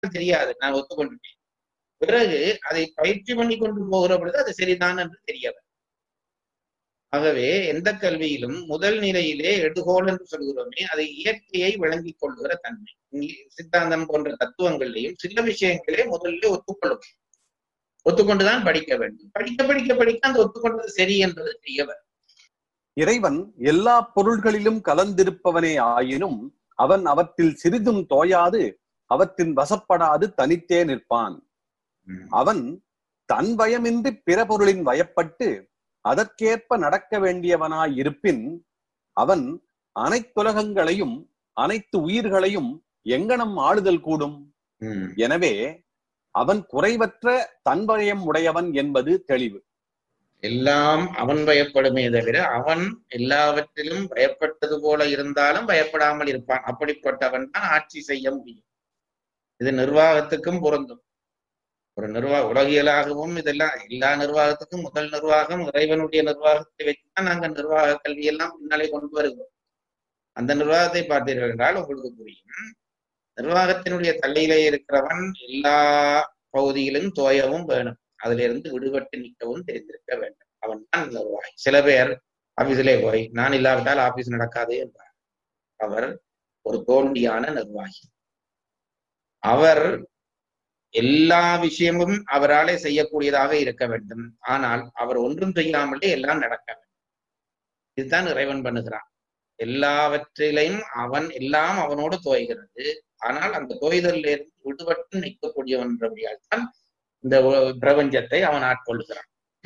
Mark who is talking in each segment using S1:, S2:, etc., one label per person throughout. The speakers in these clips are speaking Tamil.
S1: முன்னால் தெரியாது நான் ஒத்துக்கொண்டுட்டேன் பிறகு அதை பயிற்சி பண்ணி கொண்டு போகிற பொழுது அது சரிதான் என்று தெரிய வரும். ஆகவே எந்த கல்வியிலும் முதல் நிலையிலே எடுகோல் என்று சொல்கிறோமே அது இயற்கையை விளங்கிக் கொள்கிற தன்மை இங்கே சித்தாந்தம் போன்ற தத்துவங்களிலேயும் சில விஷயங்களே முதல்ல ஒத்துக்கொள்ளும் ஒத்துக்கொண்டுதான் படிக்க வேண்டும் படிக்க படிக்க படிக்க அந்த ஒத்துக்கொண்டது சரி என்பது தெரிய வரும்.
S2: இறைவன் எல்லா பொருள்களிலும் கலந்திருப்பவனே ஆயினும் அவன் அவற்றில் சிறிதும் தோயாது அவற்றின் வசப்படாது தனித்தே நிற்பான்
S1: ம்.
S2: அவன் தன் பயமின்றி பிற பொருளின் வயப்பட்டு அதற்கேற்ப நடக்க வேண்டியவனாய் இருப்பின் அவன் அனைத்துலகங்களையும் அனைத்து உயிர்களையும் எங்கனம் ஆளுதல் கூடும்
S1: ம்.
S2: எனவே அவன் குறைவற்ற தன்பயம் உடையவன் என்பது தெளிவு
S1: எல்லாம் அவன் பயப்படுமே தவிர அவன் எல்லாவற்றிலும் பயப்பட்டது போல இருந்தாலும் பயப்படாமல் இருப்பான் அப்படிப்பட்டவன் தான் ஆட்சி செய்ய முடியும் இது நிர்வாகத்துக்கும் பொருந்தும் ஒரு நிர்வாக உலகியலாகவும் இதெல்லாம் எல்லா நிர்வாகத்துக்கும் முதல் நிர்வாகம் இறைவனுடைய நிர்வாகத்தை வச்சுதான் நாங்க நிர்வாக கல்வியெல்லாம் பின்னாலே கொண்டு வருகிறோம் அந்த நிர்வாகத்தை பார்த்தீர்கள் என்றால் உங்களுக்கு புரியும் நிர்வாகத்தினுடைய தலையிலே இருக்கிறவன் எல்லா பகுதியிலும் தோயவும் வேணும் அதுல இருந்து விடுபட்டு நிற்கவும் தெரிந்திருக்க வேண்டும் அவன் தான் நிர்வாகி சில பேர் ஆபீஸிலே போய் நான் இல்லாவிட்டால் ஆபீஸ் நடக்காது என்றார் அவர் ஒரு தோல்வியான நிர்வாகி அவர் எல்லா விஷயமும் அவராலே செய்யக்கூடியதாக இருக்க வேண்டும் ஆனால் அவர் ஒன்றும் செய்யாமலே எல்லாம் நடக்க வேண்டும் இதுதான் இறைவன் பண்ணுகிறான் எல்லாவற்றிலையும் அவன் எல்லாம் அவனோடு தோய்கிறது ஆனால் அந்த தோய்தலில் இருந்து விடுபட்டு நிற்கக்கூடியவன் என்றபடியால் தான் இந்த உ- பிரபஞ்சத்தை அவன் ஆட்கொள்கிறான்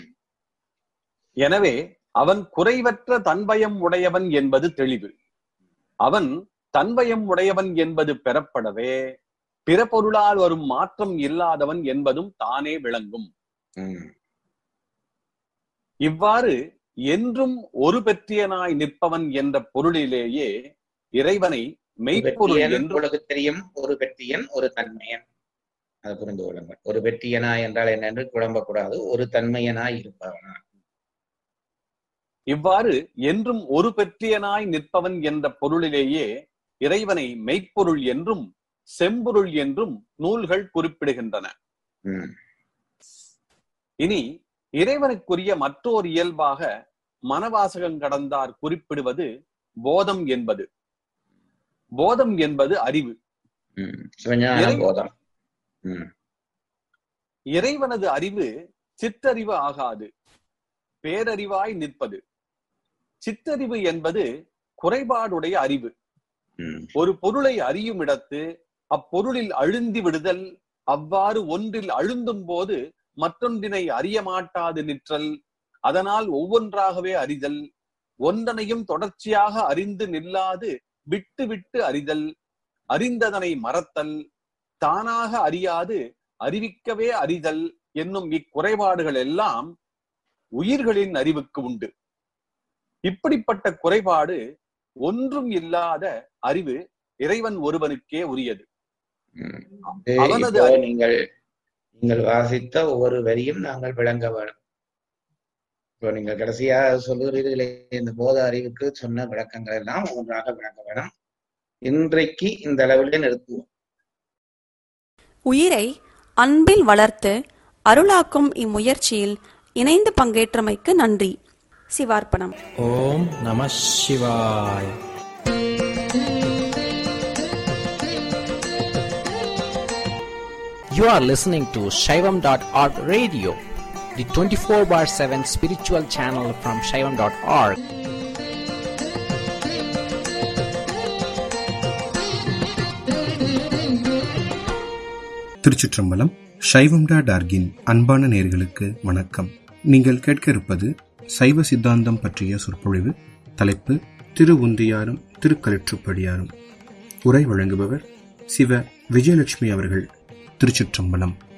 S2: எனவே அவன் குறைவற்ற தன்பயம் உடையவன் என்பது தெளிவு அவன் தன்பயம் உடையவன் என்பது பெறப்படவே பிற பொருளால் வரும் மாற்றம் இல்லாதவன் என்பதும் தானே விளங்கும்
S1: உம்
S2: இவ்வாறு என்றும் ஒரு பெற்றியனாய் நிற்பவன் என்ற பொருளிலேயே இறைவனை மெய்ப்பொருள்
S1: வெற்றியன்
S2: என்று
S1: உங்களுக்கு தெரியும் ஒரு வெற்றியன் ஒரு தன்மையன் அதை புரிந்து கொள்ளுங்கள் ஒரு வெற்றியனா என்றால் என்னென்று குழம்பக்கூடாது ஒரு தன்மையனாய் இருப்பவனா
S2: இவ்வாறு என்றும் ஒரு பெற்றியனாய் நிற்பவன் என்ற பொருளிலேயே இறைவனை மெய்ப்பொருள் என்றும் செம்பொருள் என்றும் நூல்கள் குறிப்பிடுகின்றன
S1: உம்
S2: இனி இறைவனுக்குரிய மற்றோர் இயல்பாக மனவாசகம் கடந்தார் குறிப்பிடுவது போதம் என்பது போதம் என்பது அறிவு
S1: உம் சிவஞான
S2: இறை-
S1: போதம் உம்
S2: இறைவனது அறிவு சிற்றறிவு ஆகாது பேரறிவாய் நிற்பது சிற்றறிவு என்பது குறைபாடுடைய அறிவு
S1: உம்
S2: ஒரு பொருளை அறியும் இடத்து அப்பொருளில் அழுந்தி விடுதல் அவ்வாறு ஒன்றில் அழுந்தும் போது மற்றொன்றினை அறிய மாட்டாது நிற்றல் அதனால் ஒவ்வொன்றாகவே அறிதல் ஒன்றனையும் தொடர்ச்சியாக அறிந்து நில்லாது விட்டு விட்டு அறிதல் அறிந்ததனை மறத்தல் தானாக அறியாது அறிவிக்கவே அறிதல் என்னும் இக்குறைபாடுகள் எல்லாம் உயிர்களின் அறிவுக்கு உண்டு இப்படிப்பட்ட குறைபாடு ஒன்றும் இல்லாத அறிவு இறைவன் ஒருவனுக்கே உரியது
S1: உம்.
S2: அவனது
S1: இப்போ
S2: அறி-
S1: நீங்கள் நீங்கள் வாசித்த ஒவ்வொரு வரியும் நாங்கள் விளங்க வேணும் இப்போ நீங்க கடைசியா சொல்லுகிறீர்களே இந்த போத அறிவுக்கு சொன்ன விளக்கங்கள் எல்லாம் ஒன்றாக விளங்க வேணும் இன்றைக்கு இந்த அளவிலே நிறுத்துவோம்
S3: உயிரை அன்பில் வளர்த்து அருளாக்கும் இம்முயற்சியில் இணைந்து பங்கேற்றமைக்கு நன்றி சிவார்ப்பணம்
S4: ஓம் நம சிவாய் You are listening to Shaivam.org radio, the 24 bar 7 spiritual channel from Shaivam.org.
S5: திருச்சிற்றம்பலம் சைவம்டா டார்கின் அன்பான நேர்களுக்கு வணக்கம் நீங்கள் கேட்க இருப்பது சைவ சித்தாந்தம் பற்றிய சொற்பொழிவு தலைப்பு திரு உந்தியாரும் திருக்கலிற்றுப்படியாரும் உரை வழங்குபவர் சிவ விஜயலட்சுமி அவர்கள் திருச்சிற்றம்பலம்